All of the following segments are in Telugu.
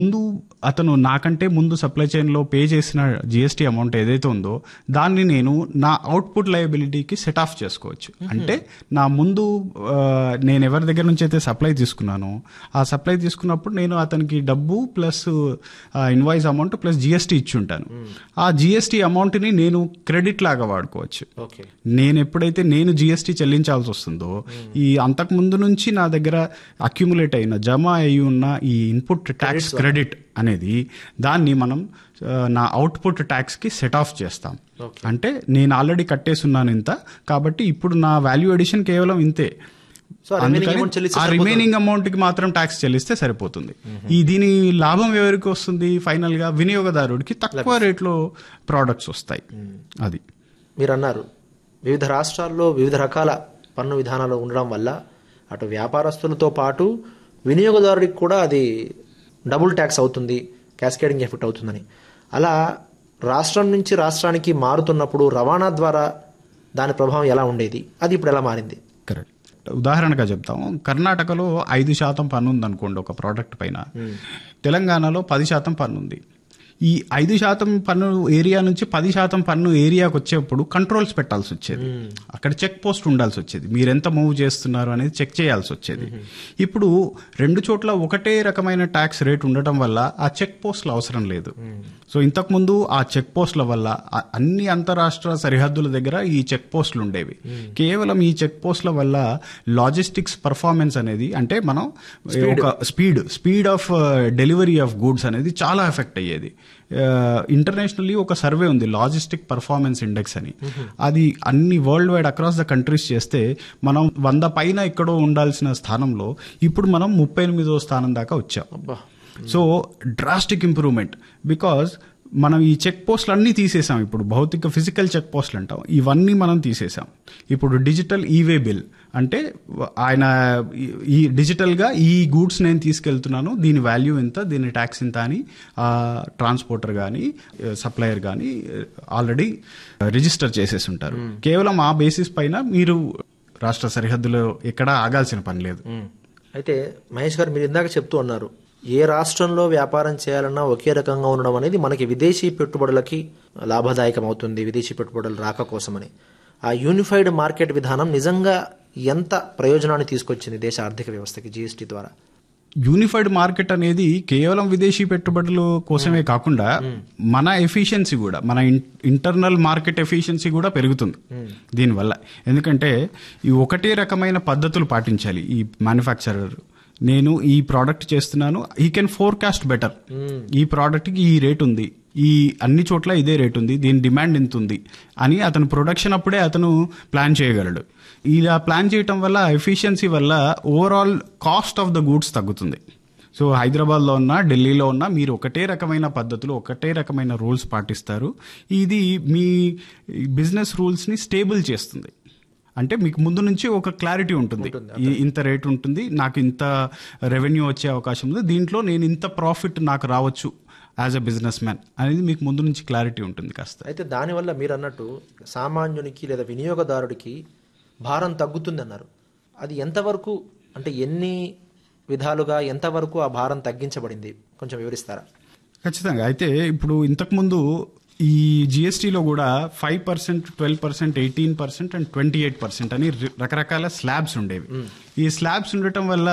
ముందు అతను నాకంటే ముందు సప్లై చైన్లో పే చేసిన జిఎస్టీ అమౌంట్ ఏదైతే ఉందో దాన్ని నేను నా అవుట్పుట్ లయబిలిటీకి సెట్ ఆఫ్ చేసుకోవచ్చు అంటే నా ముందు ఆ, నేను ఎవరి దగ్గర నుంచి అయితే సప్లై తీసుకున్నానో ఆ సప్లై తీసుకున్నప్పుడు నేను అతనికి డబ్బు plus invoice amount plus GST ఇచ్చి ఉంటాను ఆ జిఎస్టీ అమౌంట్ని నేను క్రెడిట్ లాగా వాడుకోవచ్చు ఓకే నేను ఎప్పుడైతే నేను జిఎస్టీ చెల్లించాల్సి వస్తుందో ఈ అంతకు ముందు నుంచి నా దగ్గర అక్యుములేట్ అయిన జమ అయి ఉన్న ఈ ఇన్పుట్ ట్యాక్స్ క్రెడిట్ అనేది దాన్ని మనం ఆ, నా అవుట్పుట్ ట్యాక్స్ కి సెట్ ఆఫ్ చేస్తాం అంటే నేను ఆల్రెడీ కట్టేసున్నాను ఇంత కాబట్టి ఇప్పుడు నా వాల్యూ ఎడిషన్ కేవలం ఇంతే సో ఆ remaining అందుకని amount చెల్లిస్తే ఆ రిమైనింగ్ అమౌంట్ కి మాత్రం ట్యాక్స్ చెల్లిస్తే సరిపోతుంది ఈ దీని లాభం ఎవరికి వస్తుంది ఫైనల్ గా వినియోగదారుడికి తక్కువ రేట్లో ప్రోడక్ట్స్ వస్తాయి అది మీరు అన్నారు వివిధ రాష్ట్రాల్లో వివిధ రకాల పన్ను విధానాలు ఉండడం వల్ల అటు వ్యాపారస్తులతో పాటు వినియోగదారుడికి కూడా అది డబుల్ ట్యాక్స్ అవుతుంది క్యాస్కేడింగ్ ఎఫెక్ట్ అవుతుందని అలా రాష్ట్రం నుంచి రాష్ట్రానికి మారుతున్నప్పుడు రవాణా ద్వారా దాని ప్రభావం ఎలా ఉండేది అది ఇప్పుడు ఎలా మారింది కరెక్ట్ ఉదాహరణగా చెప్తాము కర్ణాటకలో ఐదు శాతం పన్ను ఉంది అనుకోండి ఒక ప్రోడక్ట్ పైన తెలంగాణలో పది శాతం పన్ను ఉంది ఈ ఐదు శాతం పన్ను ఏరియా నుంచి పది శాతం పన్ను ఏరియాకి వచ్చేప్పుడు కంట్రోల్స్ పెట్టాల్సి వచ్చేది అక్కడ చెక్ పోస్ట్ ఉండాల్సి వచ్చేది మీరు ఎంత మూవ్ చేస్తున్నారు అనేది చెక్ చేయాల్సి వచ్చేది ఇప్పుడు రెండు చోట్ల ఒకటే రకమైన ట్యాక్స్ రేట్ ఉండటం వల్ల ఆ చెక్ పోస్టులు అవసరం లేదు సో ఇంతకుముందు ఆ చెక్ పోస్టుల వల్ల ఆ- అన్ని అంతరాష్ట్ర సరిహద్దుల దగ్గర ఈ చెక్ పోస్టులు ఉండేవి కేవలం ఈ చెక్ పోస్టుల వల్ల లాజిస్టిక్స్ పర్ఫార్మెన్స్ అనేది అంటే మనం ఒక speed speed of delivery of goods అనేది చాలా ఎఫెక్ట్ అయ్యేది ఇంటర్నేషనల్లీ ఒక సర్వే ఉంది లాజిస్టిక్ పర్ఫార్మెన్స్ ఇండెక్స్ అని అది అన్ని world wide across the countries చేస్తే మనం వంద పైన ఎక్కడో ఉండాల్సిన స్థానంలో ఇప్పుడు మనం ముప్పై ఎనిమిదో స్థానం దాకా వచ్చాం అబ్బా సో డ్రాస్టిక్ ఇంప్రూవ్మెంట్ బికాజ్ మనం ఈ చెక్ పోస్టులు అన్నీ తీసేసాం ఇప్పుడు భౌతిక ఫిజికల్ చెక్ పోస్టులు అంటాం ఇవన్నీ మనం తీసేసాం ఇప్పుడు డిజిటల్ ఈవే బిల్ అంటే ఆయన ఈ- ఈ డిజిటల్గా ఈ గూడ్స్ నేను తీసుకెళ్తున్నాను దీని వాల్యూ ఎంత దీని ట్యాక్స్ ఇంత అని ట్రాన్స్పోర్టర్ కానీ సప్లయర్ కానీ ఆల్రెడీ రిజిస్టర్ చేసేసి ఉంటారు కేవలం ఆ బేసిస్ పైన మీరు రాష్ట్ర సరిహద్దులో ఎక్కడా ఆగాల్సిన పని లేదు మ్మ్. అయితే మహేష్ గారు మీరు ఇందాక చెప్తూ అన్నారు ఏ రాష్ట్రంలో వ్యాపారం చేయాలన్నా ఒకే రకంగా ఉండడం అనేది మనకి విదేశీ పెట్టుబడులకి లాభదాయకం అవుతుంది విదేశీ పెట్టుబడుల రాక కోసమని ఆ యూనిఫైడ్ మార్కెట్ విధానం నిజంగా ఎంత ప్రయోజనాన్ని తీసుకొచ్చింది దేశ ఆర్థిక వ్యవస్థకి జీఎస్టీ ద్వారా యూనిఫైడ్ మార్కెట్ అనేది కేవలం విదేశీ పెట్టుబడుల కోసమే కాకుండా మన ఎఫిషియన్సీ కూడా మన ఇంటర్నల్ మార్కెట్ ఎఫిషియన్సీ కూడా పెరుగుతుంది దీనివల్ల ఎందుకంటే ఈ ఒకటే రకమైన పద్ధతులు పాటించాలి ఈ మ్యానుఫ్యాక్చరర్ నేను ఈ ప్రోడక్ట్ చేస్తున్నాను ఈ కెన్ ఫోర్కాస్ట్ బెటర్ ఈ ప్రోడక్ట్కి ఈ రేట్ ఉంది ఈ అన్ని చోట్ల ఇదే రేట్ ఉంది దీని డిమాండ్ ఇంత ఉంది అని అతను ప్రొడక్షన్ అప్పుడే అతను ప్లాన్ చేయగలడు ఇలా ప్లాన్ చేయటం వల్ల ఎఫిషియన్సీ వల్ల overall cost of the goods తగ్గుతుంది సో హైదరాబాద్లో ఉన్న ఢిల్లీలో ఉన్న మీరు ఒకటే రకమైన పద్ధతులు ఒకటే రకమైన రూల్స్ పాటిస్తారు ఇది మీ బిజినెస్ రూల్స్ని స్టేబుల్ చేస్తుంది అంటే మీకు ముందు నుంచి ఒక క్లారిటీ ఉంటుంది ఈ- ఇంత రేట్ ఉంటుంది నాకు ఇంత రెవెన్యూ వచ్చే అవకాశం ఉంది దీంట్లో నేను ఇంత ప్రాఫిట్ నాకు రావచ్చు యాజ్ అ బిజినెస్ మ్యాన్ అనేది మీకు ముందు నుంచి క్లారిటీ ఉంటుంది కాస్త అయితే దానివల్ల మీరు అన్నట్టు సామాన్యునికి లేదా వినియోగదారుడికి భారం తగ్గుతుంది అన్నారు అది ఎంతవరకు అంటే ఎన్ని విధాలుగా ఎంతవరకు ఆ భారం తగ్గించబడింది కొంచెం వివరిస్తారా ఖచ్చితంగా అయితే ఇప్పుడు ఇంతకుముందు ఈ జిఎస్టీలో కూడా five percent twelve percent eighteen percent and twenty eight percent అని రి- రకరకాల స్లాబ్స్ ఉండేవి ఈ స్లాబ్స్ ఉండటం వల్ల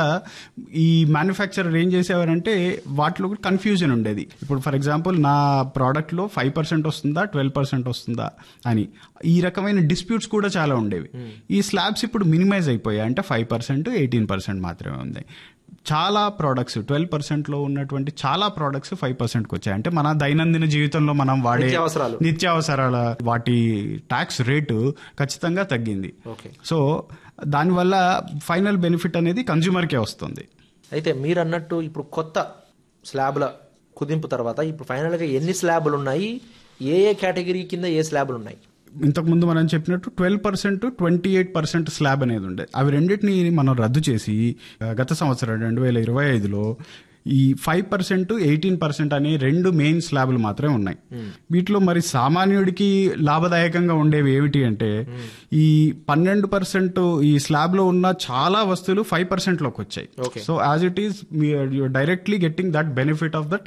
ఈ మ్యానుఫ్యాక్చరర్ ఏం చేసేవారంటే వాటిలో కూడా కన్ఫ్యూజన్ ఉండేది ఇప్పుడు ఫర్ ఎగ్జాంపుల్ నా ప్రోడక్ట్లో ఫైవ్ పర్సెంట్ వస్తుందా ట్వెల్వ్ పర్సెంట్ వస్తుందా అని ఈ రకమైన డిస్ప్యూట్స్ కూడా చాలా ఉండేవి ఈ స్లాబ్స్ ఇప్పుడు మినిమైజ్ అయిపోయాయి అంటే ఫైవ్ పర్సెంట్ ఎయిటీన్ పర్సెంట్ మాత్రమే ఉంది చాలా ప్రోడక్ట్స్ ట్వెల్వ్ పర్సెంట్లో ఉన్నటువంటి చాలా ప్రోడక్ట్స్ ఫైవ్ పర్సెంట్కి వచ్చాయి అంటే మన దైనందిన జీవితంలో మనం వాడే నిత్యావసరాలు. నిత్యావసరాల వాటి ట్యాక్స్ రేటు ఖచ్చితంగా తగ్గింది ఓకే సో దానివల్ల ఫైనల్ బెనిఫిట్ అనేది కన్జ్యూమర్కే వస్తుంది అయితే మీరు అన్నట్టు ఇప్పుడు కొత్త స్లాబ్ల కుదింపు తర్వాత ఇప్పుడు ఫైనల్గా ఎన్ని స్లాబులు ఉన్నాయి ఏ ఏ కేటగిరీ కింద ఏ స్లాబులు ఉన్నాయి ఇంతకుముందు మనం చెప్పినట్టు twelve percent twenty eight percent slab అనేది ఉండే అవి రెండింటిని మనం రద్దు చేసి ఆ, గత సంవత్సరం రెండు వేల ఇరవై ఐదులో ఈ ఫైవ్ పర్సెంట్ ఎయిటీన్ పర్సెంట్ అనే రెండు మెయిన్ స్లాబ్లు మాత్రమే ఉన్నాయి వీటిలో మరి సామాన్యుడికి లాభదాయకంగా ఉండేవి ఏమిటి అంటే ఈ పన్నెండు పర్సెంట్ ఈ స్లాబ్ లో ఉన్న చాలా వస్తువులు ఫైవ్ పర్సెంట్ లోకి వచ్చాయి Okay. So as it is directly getting that benefit of the